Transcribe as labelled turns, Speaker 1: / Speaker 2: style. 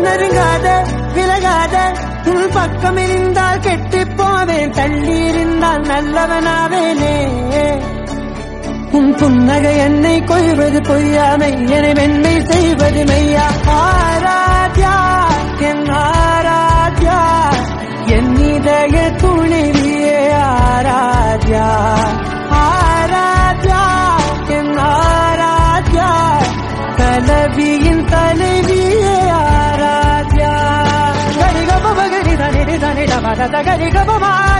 Speaker 1: நெருங்காத விலகாத உன் பக்கம் இருந்தால் கெட்டு போவேன் தள்ளி இருந்தால் நல்லவனாவேனே உன் புன்னகை என்னை கொய்வது பொய்யாமை என்னை வெண்மை செய்வது மெய்யா ஆராத்யா என் ஆராத்யா என் இதய துணிவியே ஆராத்யா ஆராத்யா என் ஆராத்யா கலவியின் தலைவியே ஆராத்யா கரிகப கரி தனி தனி டபத கரிகபமா